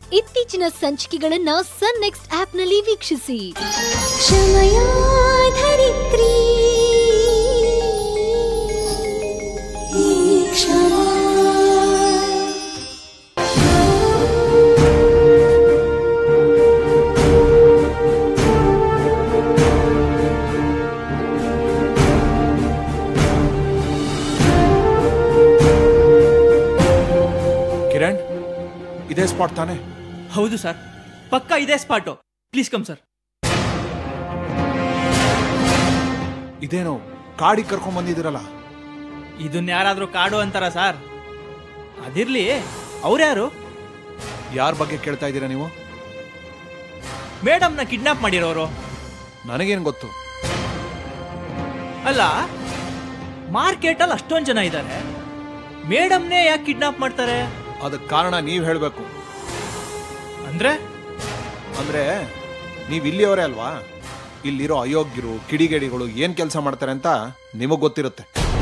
ಇತ್ತೀಚಿನ ಸಂಚಿಕೆಗಳನ್ನ ಸನ್ ನೆಕ್ಸ್ಟ್ ಆಪ್ನಲ್ಲಿ ವೀಕ್ಷಿಸಿ क्षमया धरित्री क्षमा ಕಿರಣ್ ಇದೇ ಸ್ಪಾಟ್ ತಾನೆ ಹೌದು ಸರ್ ಪಕ್ಕ ಇದೇ ಸ್ಪಾಟು ಪ್ಲೀಸ್ ಕಮ್ ಸರ್ ಇದೇನು ಕಾಡಿಗೆ ಕರ್ಕೊಂಡ್ ಬಂದಿದ್ದೀರಲ್ಲ ಇದನ್ನ ಯಾರಾದ್ರೂ ಕಾಡು ಅಂತಾರ ಸರ್ ಅದಿರ್ಲಿ ಅವ್ರ್ಯಾರು ಯಾರ ಬಗ್ಗೆ ಕೇಳ್ತಾ ಇದ್ದೀರಾ ನೀವು ಮೇಡಮ್ನ ಕಿಡ್ನಾಪ್ ಮಾಡಿರೋರು ನನಗೇನು ಗೊತ್ತು ಅಲ್ಲ ಮಾರ್ಕೆಟಲ್ಲಿ ಅಷ್ಟೊಂದು ಜನ ಇದ್ದಾರೆ ಮೇಡಮ್ನೇ ಯಾಕೆ ಕಿಡ್ನಾಪ್ ಮಾಡ್ತಾರೆ ಅದಕ್ಕೆ ಕಾರಣ ನೀವು ಹೇಳಬೇಕು ಅಂದ್ರೆ ಅಂದ್ರೆ ನೀವು ಇಲ್ಲಿಯವರೇ ಅಲ್ವಾ ಇಲ್ಲಿರೋ ಅಯೋಗ್ಯರು ಕಿಡಿಗೇಡಿಗಳು ಏನ್ ಕೆಲಸ ಮಾಡ್ತಾರೆ ಅಂತ ನಿಮಗ್ ಗೊತ್ತಿರುತ್ತೆ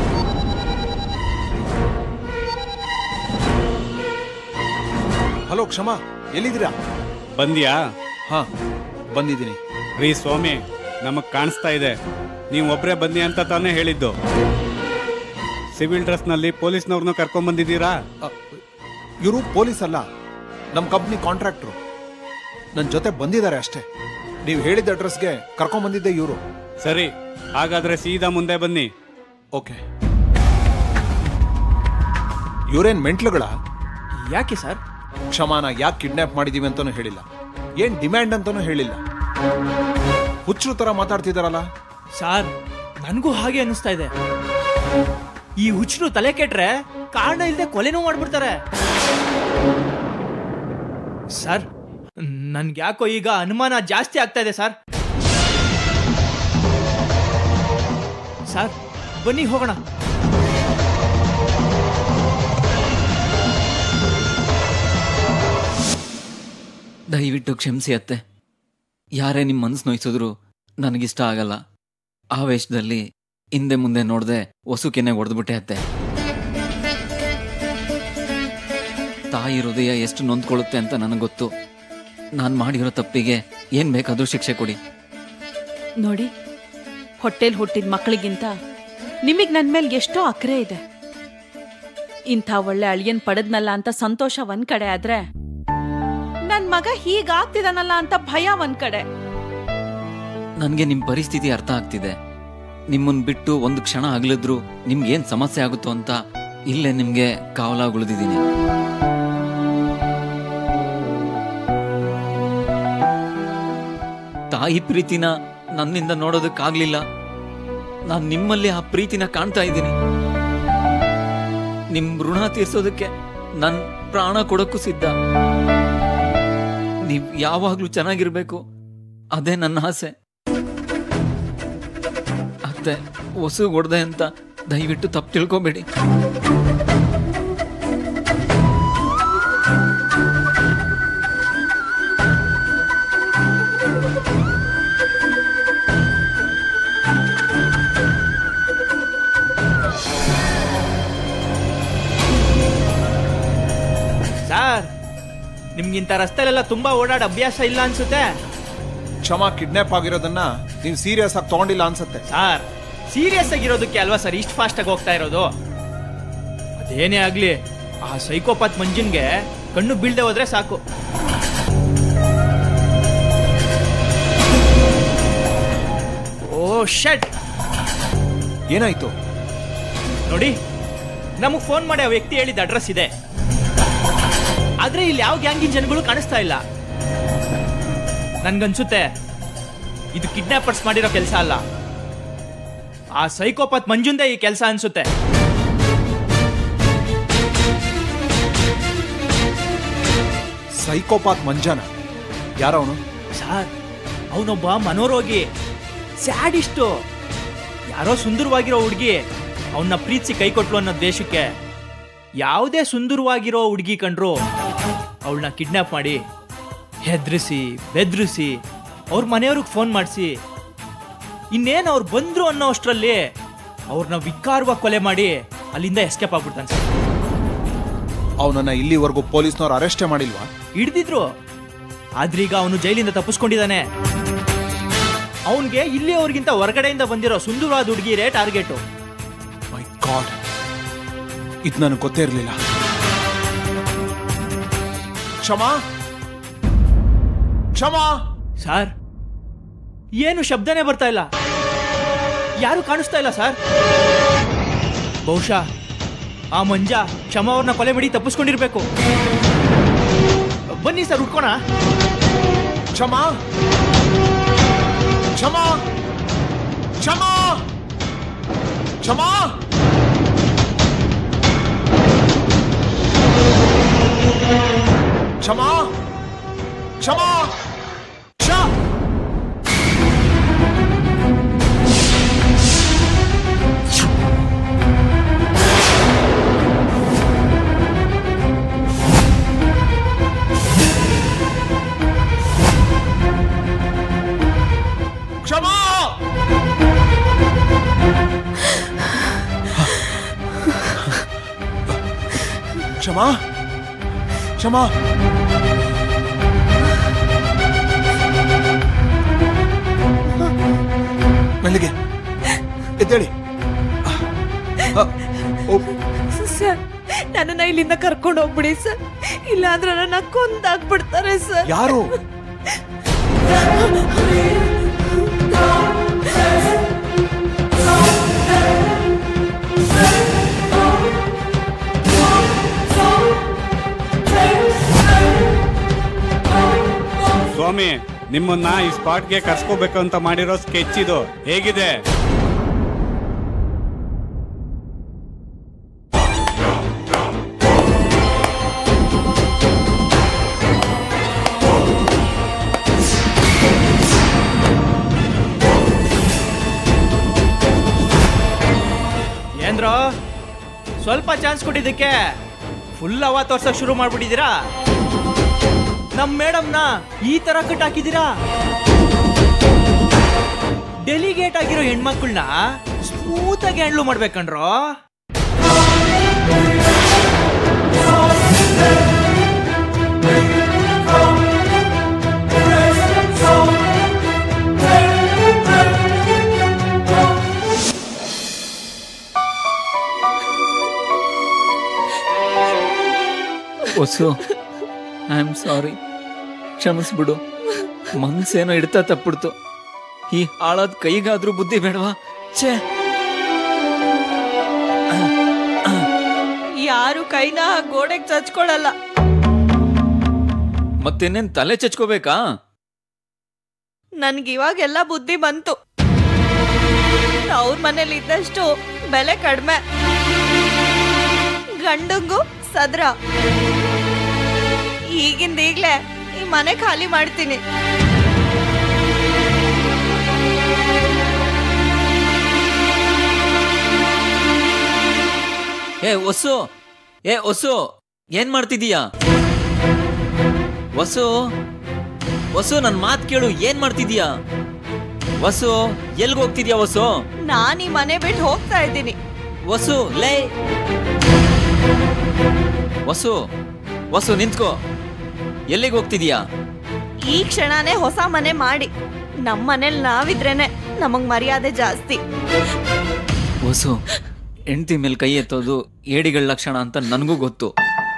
ಹಲೋ ಕ್ಷಮಾ ಎಲ್ಲಿದ್ದೀರಾ ಬಂದ್ಯಾ ಹಾ ಬಂದಿದ್ದೀನಿ ರೀ ಸ್ವಾಮಿ ನಮಗ್ ಕಾಣಿಸ್ತಾ ಇದೆ ನೀವು ಒಬ್ರೇ ಬನ್ನಿ ಅಂತ ತಾನೇ ಹೇಳಿದ್ದು ಸಿವಿಲ್ ಡ್ರೆಸ್ನಲ್ಲಿ ಪೊಲೀಸ್ನವ್ರನ್ನ ಕರ್ಕೊಂಡ್ ಬಂದಿದ್ದೀರಾ ಇವರು ಪೊಲೀಸ್ ಅಲ್ಲ ನಮ್ಮ ಕಂಪ್ನಿ ಕಾಂಟ್ರಾಕ್ಟ್ರು ನನ್ನ ಜೊತೆ ಬಂದಿದ್ದಾರೆ ಅಷ್ಟೇ ನೀವು ಹೇಳಿದ ಅಡ್ರೆಸ್ಗೆ ಕರ್ಕೊಂಡ್ ಬಂದಿದ್ದೆ ಇವರು ಸರಿ ಹಾಗಾದ್ರೆ ಸೀದಾ ಮುಂದೆ ಬನ್ನಿ ಓಕೆ ಇವರೇನ್ ಮೆಂಟ್ಲುಗಳ ಯಾಕೆ ಸರ್ ಕ್ಷಮಾನ ಯಾಕೆ ಕಿಡ್ನಾಪ್ ಮಾಡಿದೀವಿ ಅಂತಾನೂ ಹೇಳಿಲ್ಲ ಏನ್ ಡಿಮ್ಯಾಂಡ್ ಅಂತಾನೂ ಹೇಳಿಲ್ಲ ಹುಚ್ಚರು ತರ ಮಾತಾಡ್ತಿದಾರಲ್ಲ ಸರ್ ನನಗೂ ಹಾಗೆ ಅನಿಸ್ತಾ ಇದೆ ಈ ಹುಚ್ಚರು ತಲೆ ಕೆಟ್ರೆ ಕಾರಣ ಇಲ್ಲದೆ ಕೊಲೆನೂ ಮಾಡ್ಬಿಡ್ತಾರೆ ಸರ್ ನನ್ಗೆ ಯಾಕೋ ಈಗ ಅನುಮಾನ ಜಾಸ್ತಿ ಆಗ್ತಾ ಇದೆ ಸರ್ ಸರ್ ಬನ್ನಿ ಹೋಗೋಣ ದಯವಿಟ್ಟು ಕ್ಷಮಿಸಿ ಅತ್ತೆ ಯಾರೇ ನಿಮ್ಮ ಮನಸ್ಸು ನೋಯಿಸಿದ್ರು ನನಗಿಷ್ಟ ಆಗಲ್ಲ ಆವೇಶದಲ್ಲಿ ಹಿಂದೆ ಮುಂದೆ ನೋಡದೆ ಹೊಸುಕೆನೆ ಹೊಡೆದ್ಬಿಟ್ಟೆ ಅತ್ತೆ ತಾಯಿ ಹೃದಯ ಎಷ್ಟು ನೊಂದ್ಕೊಳ್ಳುತ್ತೆ ಅಂತ ನನಗೆ ಗೊತ್ತು ನಾನು ಮಾಡಿರೋ ತಪ್ಪಿಗೆ ಏನು ಬೇಕಾದರೂ ಶಿಕ್ಷೆ ಕೊಡಿ ನೋಡಿ ಹೊಟ್ಟೆಲ್ ಹುಟ್ಟಿದ ಮಕ್ಕಳಿಗಿಂತ ನಿಮಗ್ ನನ್ ಮೇಲೆ ಎಷ್ಟೋ ಅಕ್ರೆ ಇದೆ ಇಂಥ ಒಳ್ಳೆ ಅಳಿಯನ್ ಪಡೆದ್ನಲ್ಲ ಅಂತ ಸಂತೋಷ ಒಂದ್ ಕಡೆ ಆದ್ರೆ ನನ್ ಮಗ ಹೀಗಾಗ್ತಿದಾನಲ್ಲ ಅಂತ ಭಯ ಒಂದ್ ಕಡೆ ನನಗೆ ನಿಮ್ಮ ಪರಿಸ್ಥಿತಿ ಅರ್ಥ ಆಗ್ತಿದೆ ನಿಮ್ಮನ್ನ ಬಿಟ್ಟು ಒಂದು ಕ್ಷಣ ಆಗ್ಲಿದ್ರು ನಿಮ್ಗೆ ಏನು ಸಮಸ್ಯೆ ಆಗುತ್ತೋ ಅಂತ ಇಲ್ಲೇ ನಿಮಗೆ ಕಾವಲಾಗಿ ಉಳಿದಿದ್ದೀನಿ ತಾಯಿ ಪ್ರೀತಿನ ನನ್ನಿಂದ ನೋಡೋದಕ್ಕಾಗ್ಲಿಲ್ಲ ನಾನು ನಿಮ್ಮಲ್ಲಿ ಆ ಪ್ರೀತಿನ ಕಾಣ್ತಾ ಇದ್ದೀನಿ ನಿಮ್ ಋಣ ತೀರ್ಸೋದಕ್ಕೆ ನನ್ ಪ್ರಾಣ ಕೊಡಕ್ಕೂ ಸಿದ್ಧ ನೀವ್ ಯಾವಾಗ್ಲೂ ಚೆನ್ನಾಗಿರ್ಬೇಕು ಅದೇ ನನ್ನ ಆಸೆ ಅತ್ತೆ ಹೊಸು ಹೊಡೆದೆ ಅಂತ ದಯವಿಟ್ಟು ತಪ್ಪು ತಿಳ್ಕೊಬೇಡಿ ಸರ್ ನಿಮ್ಗಿಂತ ರಸ್ತೆಲೆಲ್ಲ ತುಂಬಾ ಓಡಾಡ ಅಭ್ಯಾಸ ಇಲ್ಲ ಅನ್ಸುತ್ತೆ ಕ್ಷಮಾ ಕಿಡ್ನಾಪ್ ಆಗಿರೋದನ್ನ ನೀವು ಸೀರಿಯಸ್ ಆಗಿ ತಗೊಂಡಿಲ್ಲ ಅನ್ಸುತ್ತೆ ಸರ್ ಸೀರಿಯಸ್ ಆಗಿರೋದಕ್ಕೆ ಅಲ್ವಾ ಸರ್ ಇಷ್ಟು ಫಾಸ್ಟ್ ಆಗಿ ಹೋಗ್ತಾ ಇರೋದು ಅದೇನೇ ಆಗ್ಲಿ ಆ ಸೈಕೋಪಾತ್ ಮಂಜುನ್ಗೆ ಕಣ್ಣು ಬೀಳ್ದೆ ಹೋದ್ರೆ ಸಾಕು ಓ ಶಟ್ ಏನಾಯ್ತು ನೋಡಿ ನಮಗ್ ಫೋನ್ ಮಾಡಿ ಆ ವ್ಯಕ್ತಿ ಹೇಳಿದ ಅಡ್ರೆಸ್ ಇದೆ ಆದ್ರೆ ಇಲ್ಲಿ ಯಾವ ಗ್ಯಾಂಗಿನ ಜನಗಳು ಕಾಣಿಸ್ತಾ ಇಲ್ಲ ನನ್ಗನ್ಸುತ್ತೆ ಇದು ಕಿಡ್ನಾಪರ್ಸ್ ಮಾಡಿರೋ ಕೆಲಸ ಅಲ್ಲ ಆ ಸೈಕೋಪಾತ್ ಮಂಜುಂದೇ ಈ ಕೆಲಸ ಅನ್ಸುತ್ತೆ ಸೈಕೋಪಾತ್ ಮಂಜಾನ ಯಾರವನು ಸರ್ ಅವನೊಬ್ಬ ಮನೋರೋಗಿ ಸ್ಯಾಡಿಸ್ಟು ಯಾರೋ ಸುಂದರವಾಗಿರೋ ಹುಡುಗಿ ಅವನ್ನ ಪ್ರೀತಿಸಿ ಕೈ ಕೊಟ್ಲು ಅನ್ನೋ ದೇಶಕ್ಕೆ ಯಾವುದೇ ಸುಂದರವಾಗಿರೋ ಹುಡುಗಿ ಕಂಡ್ರು ಅವಳನ್ನ ಕಿಡ್ನಾಪ್ ಮಾಡಿ ಹೆದರಿಸಿ ಬೆದರಿಸಿ ಅವ್ರ ಮನೆಯವ್ರಿಗೆ ಫೋನ್ ಮಾಡಿಸಿ ಇನ್ನೇನು ಅವ್ರು ಬಂದ್ರು ಅನ್ನೋ ಅಷ್ಟರಲ್ಲಿ ಅವ್ರನ್ನ ವಿಕಾರವಾಗಿ ಕೊಲೆ ಮಾಡಿ ಅಲ್ಲಿಂದ ಎಸ್ಕೇಪ್ ಆಗ್ಬಿಡ್ತಾನೆ ಸರ್ ಅವನನ್ನ ಇಲ್ಲಿವರೆಗೂ ಪೊಲೀಸ್ನವ್ರು ಅರೆಸ್ಟೇ ಮಾಡಿಲ್ವಾ ಹಿಡ್ದಿದ್ರು ಆದ್ರೀಗ ಅವನು ಜೈಲಿಂದ ತಪ್ಪಿಸ್ಕೊಂಡಿದ್ದಾನೆ ಅವನ್ಗೆ ಇಲ್ಲಿಯವರೆಗಿಂತ ಹೊರಗಡೆಯಿಂದ ಬಂದಿರೋ ಸುಂದರವಾದ ಹುಡುಗಿರೇ ಟಾರ್ಗೆಟು ಮೈ ಗಾಡ್ ಇದು ನನಗೆ ಗೊತ್ತೇ ಇರಲಿಲ್ಲ ಕ್ಷಮಾ ಕ್ಷಮಾ ಸರ್ ಏನು ಶಬ್ದನೇ ಬರ್ತಾ ಇಲ್ಲ ಯಾರು ಕಾಣಿಸ್ತಾ ಇಲ್ಲ ಸರ್ ಬಹುಶಃ ಆ ಮಂಜ ಕ್ಷಮ ಅವ್ರನ್ನ ಕೊಲೆ ಮಾಡಿ ತಪ್ಪಿಸ್ಕೊಂಡಿರ್ಬೇಕು ಬನ್ನಿ ಸರ್ ಉಟ್ಕೋಣ ಕ್ಷಮಾ ಕ್ಷಮಾ ಕ್ಷಮಾ ಕ್ಷಮಾ ಕ್ಷಮಾ ಕ್ಷಮಾ ಕ್ಷ ಕ್ಷಮಾ ಕ್ಷಮಾ ಕ್ಷಮಾ ಮೆಲ್ಲಿಗೆ ಎದ್ದೇಳಿ ಅ, ಓ, ಸರ್ ನನ್ನನ್ನ ಇಲ್ಲಿಂದ ಕರ್ಕೊಂಡು ಹೋಗ್ಬಿಡಿ ಸರ್ ಇಲ್ಲಾಂದ್ರೆ ನನ್ನ ಕೊಂದಾಕ್ಬಿಡ್ತಾರೆ ಸರ್ ಯಾರು ಸ್ವಾಮಿ ನಿಮ್ಮನ್ನ ಈ ಸ್ಪಾಟ್ಗೆ ಕರ್ಸ್ಕೋಬೇಕು ಅಂತ ಮಾಡಿರೋ ಸ್ಕೆಚ್ ಇದು ಹೇಗಿದೆ ಏನ್ರೋ ಸ್ವಲ್ಪ ಚಾನ್ಸ್ ಕೊಟ್ಟಿದ್ದಕ್ಕೆ ಫುಲ್ ಅವ ತೋರ್ಸಕ್ ಶುರು ಮಾಡ್ಬಿಟ್ಟಿದ್ದೀರಾ ನಮ್ ಮೇಡಮ್ನ ಈ ತರ ಕಟ್ ಹಾಕಿದ್ದೀರಾ ಡೆಲಿಗೇಟ್ ಆಗಿರೋ ಹೆಣ್ಮಕ್ಳನ್ನ ಸ್ಮೂತ್ ಆಗಿ ಹ್ಯಾಂಡ್ಲು ಮಾಡ್ಬೇಕಂಡ್ರೋ ಹೊಸು ಐ ಆಮ್ ಸಾರಿ ಕ್ಷಮಿಸ್ಬಿಡು ಮನ್ಸೇನೋ ಇಡ್ತಾ ತಪ್ಪಿಡ್ತು ಈ ಹಾಳಾದ ಕೈಗಾದ್ರೂ ಬುದ್ಧಿ ಬೇಡವಾ ಛೇ ಯಾರು ಕೈನ ಗೋಡೆಗೆ ಚಚ್ಕೊಳಲ್ಲ ಮತ್ತಿನ್ನೇನ್ ತಲೆ ಚಚ್ಕೋಬೇಕಾ ನನ್ಗೆ ಇವಾಗೆಲ್ಲ ಬುದ್ಧಿ ಬಂತು ಅವ್ರ ಮನೇಲಿ ಇದ್ದಷ್ಟು ಬೆಲೆ ಕಡಿಮೆ ಗಂಡಂಗು ಸದ್ರ ಈಗಿಂದ ಈಗ್ಲೇ ಈ ಮನೆ ಖಾಲಿ ಮಾಡ್ತೀನಿ ಏ ಹೊಸು ಏ ಹೊಸು ಏನ್ ಮಾಡ್ತಿದೀಯಾ ವಸು ವಸು ನನ್ ಮಾತ್ ಕೇಳು ಏನ್ ಮಾಡ್ತಿದೀಯಾ ವಸು ಎಲ್ಗ್ ಹೋಗ್ತಿದ್ಯಾ ವಸು ನಾನ್ ಈ ಮನೆ ಬಿಟ್ಟು ಹೋಗ್ತಾ ಇದ್ದೀನಿ ವಸು ಲೇ ವಸು ವಸು ನಿಂತ್ಕೋ ಎಲ್ಲಿಗೆ ಹೋಗ್ತಿದೀಯಾ ಈ ಕ್ಷಣನೇ ಹೊಸ ಮನೆ ಮಾಡಿ ನಮ್ಮ ಮನೇಲಿ ನಾವಿದ್ರೇನೆ ನಮಗ್ ಮರ್ಯಾದೆ ಜಾಸ್ತಿ ವಸು ಹೆಂಡತಿ ಮೇಲೆ ಕೈ ಎತ್ತೋದು ಏಡಿಗಳ ಲಕ್ಷಣ ಅಂತ ನನಗೂ ಗೊತ್ತು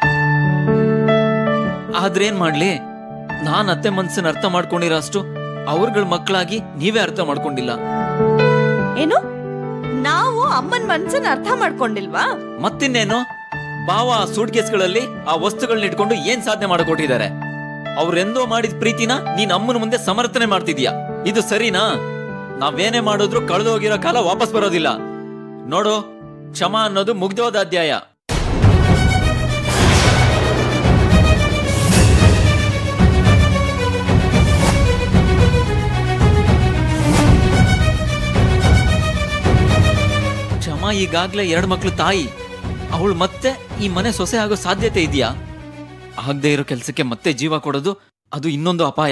ಆದ್ರೇನ್ ಮಾಡ್ಲಿ ನಾನ್ ಅತ್ತೆ ಮನ್ಸನ್ನ ಅರ್ಥ ಮಾಡ್ಕೊಂಡಿರೋ ಅಷ್ಟು ಅವ್ರಗಳ ಮಕ್ಕಳಾಗಿ ನೀವೇ ಅರ್ಥ ಮಾಡ್ಕೊಂಡಿಲ್ಲ ಏನು ನಾವು ಅಮ್ಮನ್ ಮನ್ಸನ್ನ ಅರ್ಥ ಮಾಡ್ಕೊಂಡಿಲ್ವಾ ಮತ್ತಿನ್ನೇನು ಬಾವ ಸೂಟ್ ಕೇಸ್ಗಳಲ್ಲಿ ಆ ವಸ್ತುಗಳನ್ನ ಇಟ್ಕೊಂಡು ಏನ್ ಸಾಧನೆ ಮಾಡಿಕೊಟ್ಟಿದ್ದಾರೆ ಅವ್ರೆಂದೋ ಮಾಡಿದ ಪ್ರೀತಿನ ನೀನ್ ಅಮ್ಮನ ಮುಂದೆ ಸಮರ್ಥನೆ ಮಾಡ್ತಿದ್ಯಾ ಇದು ಸರಿನಾ ನಾವೇನೇ ಮಾಡಿದ್ರು ಕಳೆದು ಹೋಗಿರೋ ಕಾಲ ವಾಪಸ್ ಬರೋದಿಲ್ಲ ನೋಡು ಕ್ಷಮ ಅನ್ನೋದು ಮುಗ್ದೋದ ಅಧ್ಯಾಯ ಕ್ಷಮ ಈಗಾಗ್ಲೇ ಎರಡು ಮಕ್ಳು ತಾಯಿ ಅವಳು ಮತ್ತೆ ಈ ಮನೆ ಸೊಸೆ ಆಗೋ ಸಾಧ್ಯತೆ ಇದೆಯಾ ಆಗದೆ ಇರೋ ಕೆಲಸಕ್ಕೆ ಮತ್ತೆ ಜೀವ ಕೊಡೋದು ಅದು ಇನ್ನೊಂದು ಅಪಾಯ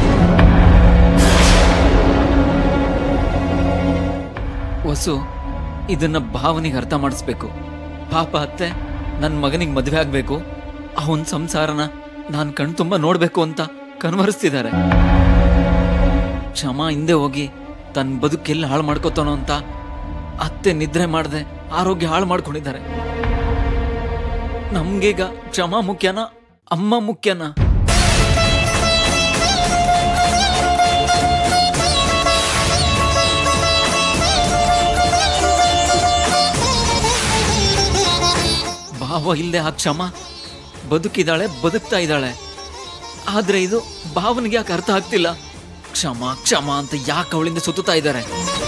ವಸು ಇದನ್ನ ಭಾವನೆಗೆ ಅರ್ಥ ಮಾಡಿಸ್ಬೇಕು ಪಾಪ ಅತ್ತೆ ನನ್ನ ಮಗನಿಗೆ ಮದುವೆ ಆಗ್ಬೇಕು ಅವನ್ ಸಂಸಾರನ ನಾನ್ ಕಣ್ ತುಂಬ ನೋಡ್ಬೇಕು ಅಂತ ಕನ್ವರಿಸ್ತಿದ್ದಾರೆ ಕ್ಷಮ ಹಿಂದೆ ಹೋಗಿ ತನ್ನ ಬದುಕೆಲ್ಲ ಹಾಳು ಮಾಡ್ಕೋತಾನೋ ಅಂತ ಅತ್ತೆ ನಿದ್ರೆ ಮಾಡದೆ ಆರೋಗ್ಯ ಹಾಳು ಮಾಡ್ಕೊಂಡಿದ್ದಾರೆ ನಮ್ಗೀಗ ಕ್ಷಮ ಮುಖ್ಯನಾ ಅಮ್ಮ ಮುಖ್ಯನಾ ಭಾವ ಇಲ್ಲದೆ ಆ ಕ್ಷಮ ಬದುಕಿದಾಳೆ ಬದುಕ್ತಾ ಇದ್ದಾಳೆ ಆದ್ರೆ ಇದು ಭಾವನಿಗೆ ಯಾಕೆ ಅರ್ಥ ಆಗ್ತಿಲ್ಲ ಕ್ಷಮ ಕ್ಷಮ ಅಂತ ಯಾಕೆ ಅವಳಿಂದ ಸುತ್ತುತ್ತಾ ಇದ್ದಾರೆ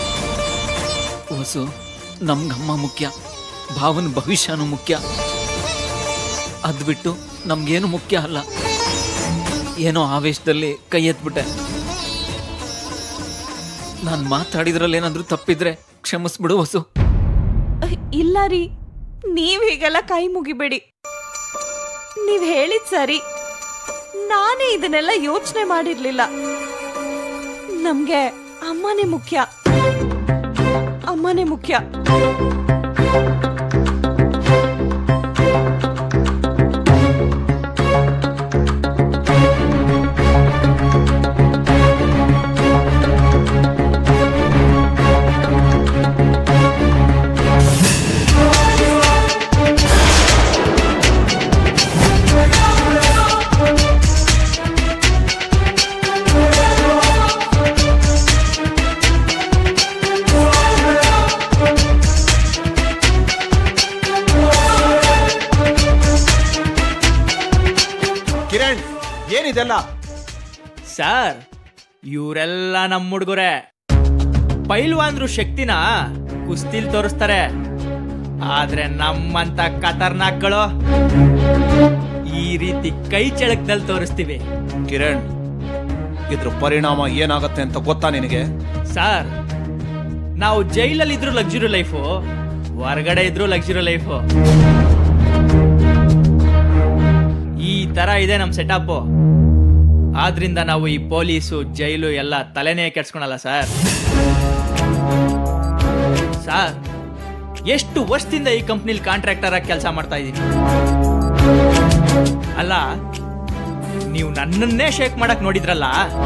ಹೊಸು ನಮ್ಗಮ್ಮ ಮುಖ್ಯ ಭಾವನ ಭವಿಷ್ಯನೂ ಮುಖ್ಯ ಅದ್ ಬಿಟ್ಟು ನಮ್ಗೇನು ಮುಖ್ಯ ಅಲ್ಲ ಏನೋ ಆವೇಶದಲ್ಲಿ ಕೈ ಎತ್ಬಿಟ್ಟೆ ನಾನು ಮಾತಾಡಿದ್ರಲ್ಲಿ ಏನಾದ್ರೂ ತಪ್ಪಿದ್ರೆ ಕ್ಷಮಿಸ್ಬಿಡು ಹೊಸು ಅಹ್, ಇಲ್ಲ ರೀ ನೀವ್ ಹೀಗೆಲ್ಲ ಕೈ ಮುಗಿಬೇಡಿ ನೀವ್ ಹೇಳಿದ್ ಸರಿ ನಾನೇ ಇದನ್ನೆಲ್ಲ ಯೋಚನೆ ಮಾಡಿರ್ಲಿಲ್ಲ ನಮ್ಗೆ ಅಮ್ಮನೇ ಮುಖ್ಯ ಅಮ್ಮನೇ ಮುಖ್ಯ ಕಿರಣ್ ಏನಿದೆಲ್ಲ ಸರ್ ಇವರೆಲ್ಲ ನಮ್ಮ ಹುಡುಗರೆ ಪೈಲ್ವಾನ್ರು ಶಕ್ತಿನ ಕುಸ್ತಿಲ್ ತೋರಿಸ್ತಾರೆ ಆದ್ರೆ ನಮ್ಮಂತ ಖತರ್ನಾಕ್ಗಳು ಈ ರೀತಿ ಕೈ ಚಳಕದಲ್ಲಿ ತೋರಿಸ್ತೀವಿ ಕಿರಣ್ ಇದ್ರ ಪರಿಣಾಮ ಏನಾಗತ್ತೆ ಅಂತ ಗೊತ್ತಾ ನಿನಗೆ ಸರ್ ನಾವು ಜೈಲಲ್ಲಿ ಇದ್ರು ಲಕ್ಸುರಿ ಲೈಫು ಹೊರಗಡೆ ಇದ್ರು ಲಕ್ಸುರಿ ಲೈಫು ಈ ತರ ಇದೆ ನಮ್ ಸೆಟಪ್ ಆದ್ರಿಂದ ನಾವು ಈ ಪೊಲೀಸು ಜೈಲು ಎಲ್ಲ ತಲೆನೇ ಕೆಡ್ಸ್ಕೊಳಲ್ಲ ಸರ್ ಸರ್ ಎಷ್ಟು ವರ್ಷದಿಂದ ಈ ಕಂಪ್ನಿಲಿ ಕಾಂಟ್ರಾಕ್ಟರ್ ಆಗಿ ಕೆಲಸ ಮಾಡ್ತಾ ಇದ್ದೀನಿ ಅಲ್ಲ ನೀವು ನನ್ನನ್ನೇ ಶೇಕ್ ಮಾಡಕ್ ನೋಡಿದ್ರಲ್ಲ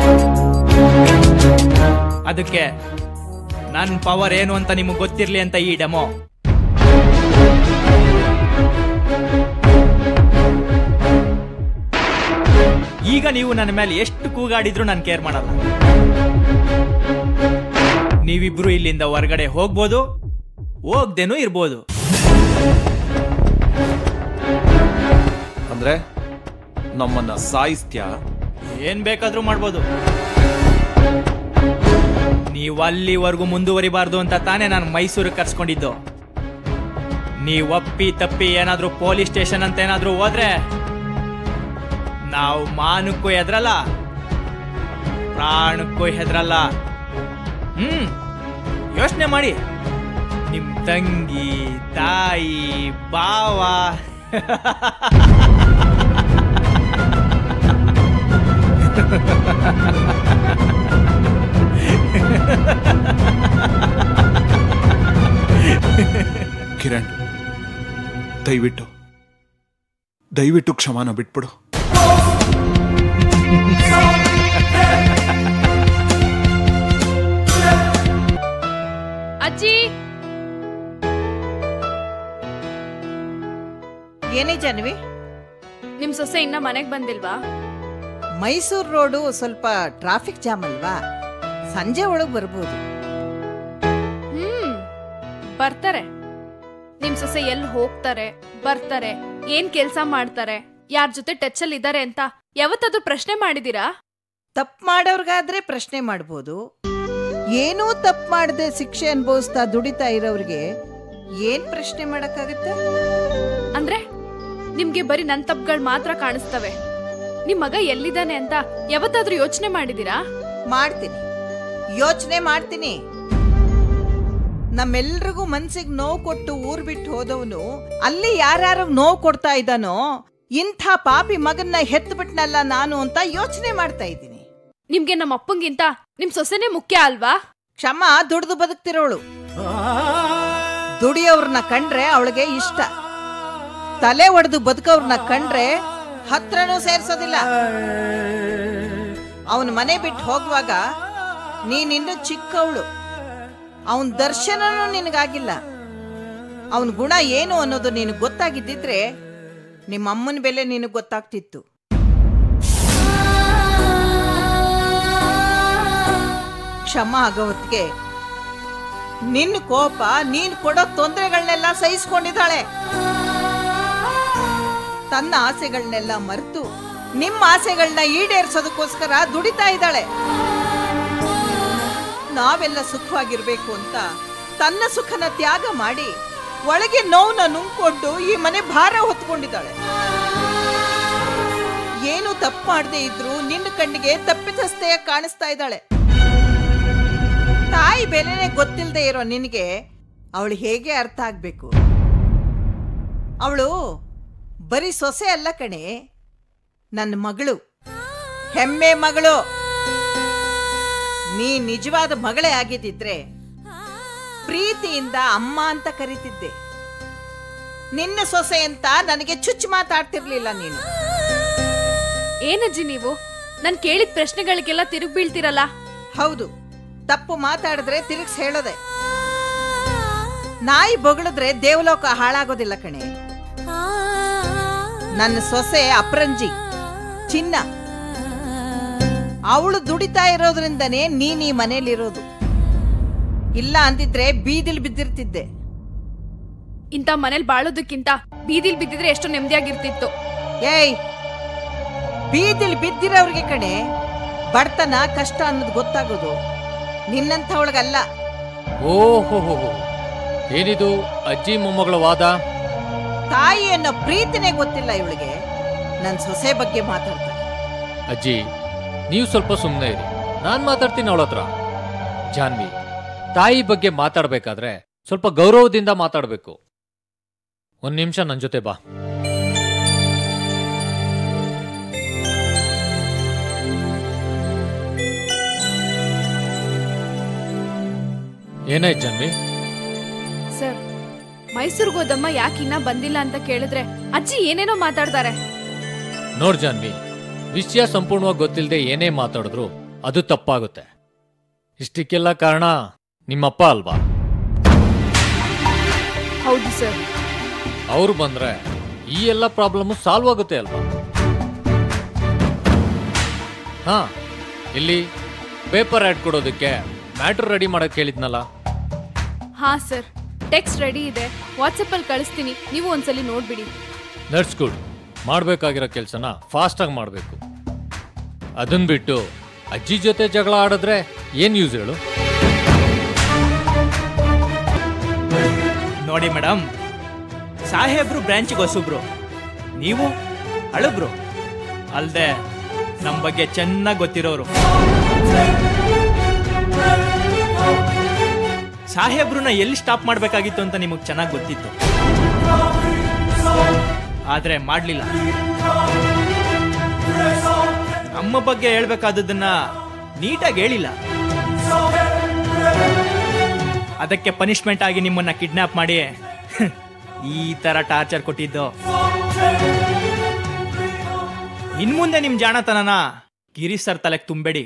ಅದಕ್ಕೆ ನನ್ನ ಪವರ್ ಏನು ಅಂತ ನಿಮಗೆ ಗೊತ್ತಿರ್ಲಿ ಅಂತ ಈ ಡೆಮೋ ಈಗ ನೀವು ನನ್ನ ಮೇಲೆ ಎಷ್ಟು ಕೂಗಾಡಿದ್ರು ನಾನು ಕೇರ್ ಮಾಡಲ್ಲ ನೀವಿಬ್ರು ಇಲ್ಲಿಂದ ಹೊರಗಡೆ ಹೋಗ್ಬೋದು ಹೋಗ್ದೇನೂ ಇರ್ಬೋದು ಅಂದ್ರೆ ನಮ್ಮನ್ನ ಸಾಯಿಸ್ತ್ಯಾ ಏನ್ ಬೇಕಾದ್ರೂ ಮಾಡ್ಬೋದು ನೀವು ಅಲ್ಲಿವರೆಗೂ ಮುಂದುವರಿಬಾರ್ದು ಅಂತ ತಾನೇ ನಾನು ಮೈಸೂರಿಗೆ ಕರ್ಸ್ಕೊಂಡಿದ್ದು ನೀವು ಒಪ್ಪಿ ತಪ್ಪಿ ಏನಾದ್ರೂ ಪೊಲೀಸ್ ಸ್ಟೇಷನ್ ಅಂತ ಏನಾದ್ರೂ ಹೋದ್ರೆ ನಾವು ಮಾನಕ್ಕೂ ಹೆದ್ರಲ್ಲ ಪ್ರಾಣಕ್ಕೂ ಹೆದ್ರಲ್ಲ ಹ್ಮ್ ಯೋಚನೆ ಮಾಡಿ ನಿಮ್ ತಂಗಿ ತಾಯಿ ಬಾವ ಕಿರಣ್ ದಯವಿಟ್ಟು ದಯವಿಟ್ಟು ಕ್ಷಮಾನ ಬಿಟ್ಬಿಡು ಅಜ್ಜಿ ಏನೇ ಜಾನ್ವಿ ನಿಮ್ ಸೊಸೆ ಇನ್ನ ಮನೆಗ್ ಬಂದಿಲ್ವಾ ಮೈಸೂರು ರೋಡು ಸ್ವಲ್ಪ ಟ್ರಾಫಿಕ್ ಜಾಮ್ ಅಲ್ವಾ ಸಂಜೆ ಒಳಗೆ ಬರ್ಬೋದು ಹ್ಮ್ ಬರ್ತಾರೆ ನಿಮ್ ಸೊಸೆ ಎಲ್ಲಿ ಹೋಗ್ತಾರೆ ಬರ್ತಾರೆ ಏನ್ ಕೆಲ್ಸ ಮಾಡ್ತಾರೆ ಯಾರ್ ಜೊತೆ ಟಚ್ ಅಲ್ಲಿ ಇದಾರೆ ಅಂತ ಯಾವತ್ತಾದ್ರೂ ಪ್ರಶ್ನೆ ಮಾಡಿದೀರಾ ತಪ್ಪು ಮಾಡೋರ್ಗಾದ್ರೆ ಪ್ರಶ್ನೆ ಮಾಡ್ಬೋದು ಏನೂ ತಪ್ಪು ಮಾಡದೆ ಶಿಕ್ಷೆ ಅನುಭವಿಸ್ತಾ ದುಡಿತಾ ಇರೋರಿಗೆ ಏನ್ ಪ್ರಶ್ನೆ ಮಾಡಕ್ಕಾಗತ್ತೆ ಅಂದ್ರೆ ನಿಮ್ಗೆ ಬರೀ ನನ್ ತಪ್ಪುಗಳು ಮಾತ್ರ ಕಾಣಿಸ್ತವೆ ನಿಮ್ ಮಗ ಎಲ್ಲಿದ್ದಾನೆ ಅಂತ ಯಾವತ್ತಾದ್ರೂ ಯೋಚನೆ ಮಾಡಿದೀರಾ ಮಾಡ್ತೀನಿ ಯೋಚನೆ ಮಾಡ್ತೀನಿ ನಮ್ಮೆಲ್ರಿಗೂ ಮನ್ಸಿಗೆ ನೋವು ಕೊಟ್ಟು ಊರ್ ಬಿಟ್ಟು ಹೋದವನು ಅಲ್ಲಿ ಯಾರ್ಯಾರು ನೋವು ಕೊಡ್ತಾ ಇದ್ದಾನೋ ಇಂಥ ಪಾಪಿ ಮಗನ್ನ ಹೆತ್ಬಿಟ್ನಲ್ಲ ನಾನು ಅಂತ ಯೋಚನೆ ಮಾಡ್ತಾ ಇದ್ದೀನಿ ನಿಮ್ಗೆ ನಮ್ಮ ಅಪ್ಪಂಗಿಂತ ನಿಮ್ ಸೊಸೆನೇ ಮುಖ್ಯ ಅಲ್ವಾ ಕ್ಷಮ ದುಡ್ದು ಬದುಕ್ತಿರೋಳು ದುಡಿಯೋರ್ನ ಕಂಡ್ರೆ ಅವಳಿಗೆ ಇಷ್ಟ ತಲೆ ಒಡೆದು ಬದುಕೋರ್ನ ಕಂಡ್ರೆ ಹತ್ರನೂ ಸೇರ್ಸೋದಿಲ್ಲ ಅವನ ಮನೆ ಬಿಟ್ಟು ಹೋಗುವಾಗ ನೀನಿನ್ನೂ ಚಿಕ್ಕವಳು ಅವನ ದರ್ಶನನೂ ನಿನಗಾಗಿಲ್ಲ ಅವನ ಗುಣ ಏನು ಅನ್ನೋದು ನಿನಗೆ ಗೊತ್ತಾಗಿದ್ದಿದ್ರೆ ನಿಮ್ಮ ಅಮ್ಮನ ಬೆಲೆ ನಿನಗೆ ಗೊತ್ತಾಗ್ತಿತ್ತು ಕ್ಷಮ ಆಗೋ ಹೊತ್ತಿಗೆ ನಿನ್ನ ಕೋಪ ನೀನ್ ಕೊಡೋ ತೊಂದರೆಗಳನ್ನೆಲ್ಲ ಸಹಿಸ್ಕೊಂಡಿದ್ದಾಳೆ ತನ್ನ ಆಸೆಗಳನ್ನೆಲ್ಲ ಮರೆತು ನಿಮ್ಮ ಆಸೆಗಳನ್ನ ಈಡೇರಿಸೋದಕ್ಕೋಸ್ಕರ ದುಡಿತಾ ಇದ್ದಾಳೆ ನಾವೆಲ್ಲ ಸುಖವಾಗಿರ್ಬೇಕು ಅಂತ ತನ್ನ ಸುಖನ ತ್ಯಾಗ ಮಾಡಿ ಒಳಗೆ ನೋವನ್ನ ನುಂಗ್ಕೊಂಡು ಈ ಮನೆ ಭಾರ ಹೊತ್ಕೊಂಡಿದ್ದಾಳೆ ಏನು ತಪ್ಪು ಮಾಡದೆ ಇದ್ರು ನಿನ್ನ ಕಣ್ಣಿಗೆ ತಪ್ಪಿತಸ್ಥೆಯ ಕಾಣಿಸ್ತಾ ಇದ್ದಾಳೆ ತಾಯಿ ಬೆಲೆನೆ ಗೊತ್ತಿಲ್ಲದೆ ಇರೋ ನಿನಗೆ ಅವಳು ಹೇಗೆ ಅರ್ಥ ಆಗ್ಬೇಕು ಅವಳು ಬರೀ ಸೊಸೆ ಅಲ್ಲ ಕಣೆ ನನ್ನ ಮಗಳು ಹೆಮ್ಮೆ ಮಗಳು ನೀ ನಿಜವಾದ ಮಗಳೇ ಆಗಿದ್ದಿದ್ರೆ ಪ್ರೀತಿಯಿಂದ ಅಮ್ಮ ಅಂತ ಕರಿತಿದ್ದೆ ನಿನ್ನ ಸೊಸೆ ಅಂತ ನನಗೆ ಚುಚ್ಚು ಮಾತಾಡ್ತಿರ್ಲಿಲ್ಲ ನೀನು ಏನಜ್ಜಿ ನೀವು ನಾನ್ ಕೇಳಿದ ಪ್ರಶ್ನೆಗಳಿಗೆಲ್ಲ ತಿರುಗಿ ಬೀಳ್ತಿರಲ್ಲ ಹೌದು ತಪ್ಪು ಮಾತಾಡಿದ್ರೆ ತಿರುಗಿಸ್ ಹೇಳೋದೆ ನಾಯಿ ಬೊಗಳಿದ್ರೆ ದೇವಲೋಕ ಹಾಳಾಗೋದಿಲ್ಲ ಕಣೆ ನನ್ನ ಸೊಸೆ ಅಪ್ರಂಜಿ ಚಿನ್ನ ಅವಳು ದುಡಿತಾ ಇರೋದ್ರಿಂದನೇ ನೀನ್ ಈ ಮನೇಲಿರೋದು ಇಲ್ಲ ಅಂದಿದ್ರೆ ಬೀದಿಲ್ ಬಿದ್ದಿರ್ತಿದ್ದೆ ಇಂಥ ಮನೇಲಿ ಬಾಳೋದಕ್ಕಿಂತ ಬೀದಿಲ್ ಬಿದ್ದಿದ್ರೆ ಎಷ್ಟೋ ನೆಮ್ಮದಿಯಾಗಿರ್ತಿತ್ತು ಏಯ್ ಬೀದಿಲ್ ಬಿದ್ದಿರೋರ್ಗೆ ಕಣೆ ಬಡತನ ಕಷ್ಟ ಅನ್ನೋದು ಗೊತ್ತಾಗೋದು ನಿನ್ನಂಥವಳಿಗಲ್ಲ ಓಹೋ ಏನಿದು ಅಜ್ಜಿ ಮೊಮ್ಮಗಳ ವಾದ ತಾಯಿ ಅನ್ನೋ ಪ್ರೀತಿನೇ ಗೊತ್ತಿಲ್ಲ ಇವಳಿಗೆ ನನ್ನ ಸೊಸೆ ಬಗ್ಗೆ ಮಾತಾಡ್ತಾಳೆ ಅಜ್ಜಿ ನೀವು ಸ್ವಲ್ಪ ಸುಮ್ಮನೆ ಇರಿ ನಾನು ಮಾತಾಡ್ತೀನಿ ಅವಳ ಹತ್ರ ಜಾನ್ವಿ ತಾಯಿ ಬಗ್ಗೆ ಮಾತಾಡ್ಬೇಕಾದ್ರೆ ಸ್ವಲ್ಪ ಗೌರವದಿಂದ ಮಾತಾಡಬೇಕು ಒಂದು ನಿಮಿಷ ನನ್ನ ಜೊತೆ ಬಾ ಏನಾಯ್ತು ಜಾನ್ವಿ ಸರ್ ಮೈಸೂರ್ಗೆ ಹೋದಮ್ಮ ಯಾಕೆ ಇನ್ನ ಬಂದಿಲ್ಲ ಅಂತ ಕೇಳಿದ್ರೆ ಅಜ್ಜಿ ಏನೇನೋ ಮಾತಾಡ್ತಾರೆ ನೋಡ್ ಜಾನ್ವಿ ವಿಷಯ ಸಂಪೂರ್ಣವಾಗಿ ಗೊತ್ತಿಲ್ಲದೆ ಏನೇ ಮಾತಾಡಿದ್ರು ಅದು ತಪ್ಪಾಗುತ್ತೆ ಇಷ್ಟಕ್ಕೆಲ್ಲ ಕಾರಣ ನಿಮ್ಮಪ್ಪ ಅಲ್ವಾ ಹೌದು ಸರ್ ಅವ್ರು ಬಂದ್ರೆ ಈ ಎಲ್ಲ ಪ್ರಾಬ್ಲಮ್ ಸಾಲ್ವ್ ಆಗುತ್ತೆ ಅಲ್ವಾ ಹಾ ಇಲ್ಲಿ ಪೇಪರ್ ಆ್ಯಡ್ ಕೊಡೋದಕ್ಕೆ ಮ್ಯಾಟ್ರ್ ರೆಡಿ ಮಾಡಕ್ ಹೇಳಿದ್ನಲ್ಲ ಹಾ ಸರ್ ಟೆಕ್ಸ್ಟ್ ರೆಡಿ ಇದೆ ವಾಟ್ಸಪ್ ಅಲ್ಲಿ ಕಳಿಸ್ತೀನಿ ನೀವು ಒಂದ್ಸಲಿ ನೋಡ್ಬಿಡಿ ದಟ್ಸ್ ಗುಡ್ ಮಾಡಬೇಕಾಗಿರೋ ಕೆಲಸನ ಫಾಸ್ಟಾಗಿ ಮಾಡಬೇಕು ಅದನ್ನ ಬಿಟ್ಟು ಅಜ್ಜಿ ಜೊತೆ ಜಗಳ ಆಡಿದ್ರೆ ಏನು ಯೂಸ್ ಹೇಳು ನೋಡಿ ಮೇಡಮ್ ಸಾಹೇಬ್ರು ಬ್ರಾಂಚಿಗೆ ಹೊಸಬ್ರು ನೀವು ಹಳಬ್ರು ಅಲ್ದೆ ನಮ್ಮ ಬಗ್ಗೆ ಚೆನ್ನಾಗಿ ಗೊತ್ತಿರೋರು ಸಾಹೇಬ್ರನ್ನ ಎಲ್ಲಿ ಸ್ಟಾಪ್ ಮಾಡಬೇಕಾಗಿತ್ತು ಅಂತ ನಿಮಗೆ ಚೆನ್ನಾಗಿ ಗೊತ್ತಿತ್ತು ಆದ್ರೆ ಮಾಡಲಿಲ್ಲ ನಮ್ಮ ಬಗ್ಗೆ ಹೇಳ್ಬೇಕಾದದನ್ನ ನೀಟಾಗಿ ಹೇಳಿಲ್ಲ ಅದಕ್ಕೆ ಪನಿಷ್ಮೆಂಟ್ ಆಗಿ ನಿಮ್ಮನ್ನ ಕಿಡ್ನಾಪ್ ಮಾಡಿ ಈ ತರ ಟಾರ್ಚರ್ ಕೊಟ್ಟಿದ್ದು ಇನ್ಮುಂದೆ ನಿಮ್ ಜಾಣತನನ ಗಿರಿ ಸರ್ ತಲೆಗೆ ತುಂಬಬೇಡಿ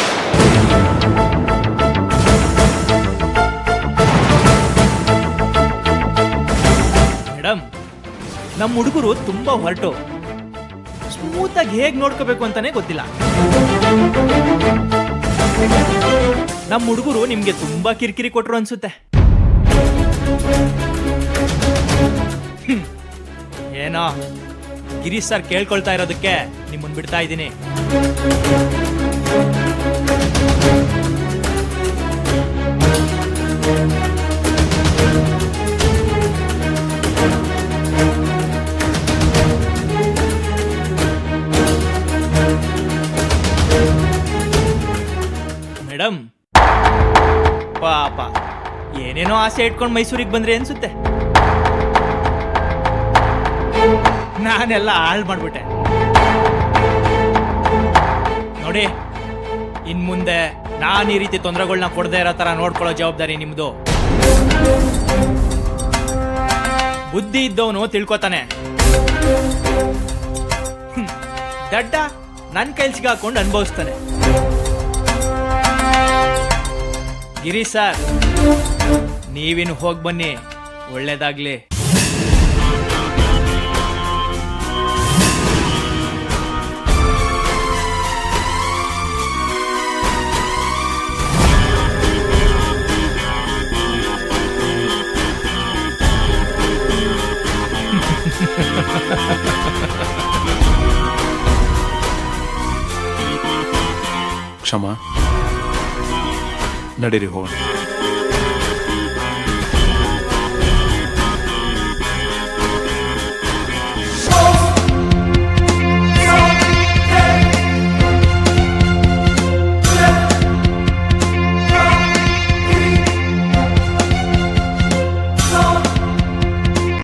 ಮೇಡಮ್ ನಮ್ಮ ಹುಡುಗರು ತುಂಬಾ ಹೊರಟು ಸ್ಮೂತ್ ಆಗಿ ಹೇಗ್ ನೋಡ್ಕೋಬೇಕು ಅಂತಾನೆ ಗೊತ್ತಿಲ್ಲ ನಮ್ಮ ಹುಡುಗರು ನಿಮ್ಗೆ ತುಂಬಾ ಕಿರಿಕಿರಿ ಕೊಟ್ರು ಅನ್ಸುತ್ತೆ ಹ್ಮ್. ಏನೋ ಗಿರೀಶ್ ಸರ್ ಕೇಳ್ಕೊಳ್ತಾ ಇರೋದಕ್ಕೆ ನಿಮ್ಮನ್ ಬಿಡ್ತಾ ಇದ್ದೀನಿ ಮೇಡಮ್ ಪಾಪ ಏನೇನೋ ಆಸೆ ಇಟ್ಕೊಂಡು ಮೈಸೂರಿಗೆ ಬಂದ್ರಿ ಅನ್ಸುತ್ತೆ ನಾನೆಲ್ಲ ಹಾಳು ಮಾಡ್ಬಿಟ್ಟೆ ನೋಡಿ ಇನ್ ಮುಂದೆ ನಾನು ಈ ರೀತಿ ತೊಂದರೆಗಳನ್ನ ಕೊಡದೇ ಇರೋ ತರ ನೋಡ್ಕೊಳ್ಳೋ ಜವಾಬ್ದಾರಿ ನಿಮ್ದು ಬುದ್ಧಿ ಇದ್ದವನು ತಿಳ್ಕೊತಾನೆ ಹ್ಮ್. ದಡ್ಡ ನನ್ನ ಕೈಲಿ ಸಿಗಾಕೊಂಡು ಅನುಭವಿಸ್ತಾನೆ ಗಿರಿ ಸರ್ ನೀವಿನ್ನು ಹೋಗಿ ಬನ್ನಿ ಒಳ್ಳೇದಾಗ್ಲಿ ಕ್ಷಮ ನಡೀರಿ ಹೋಗೋಣ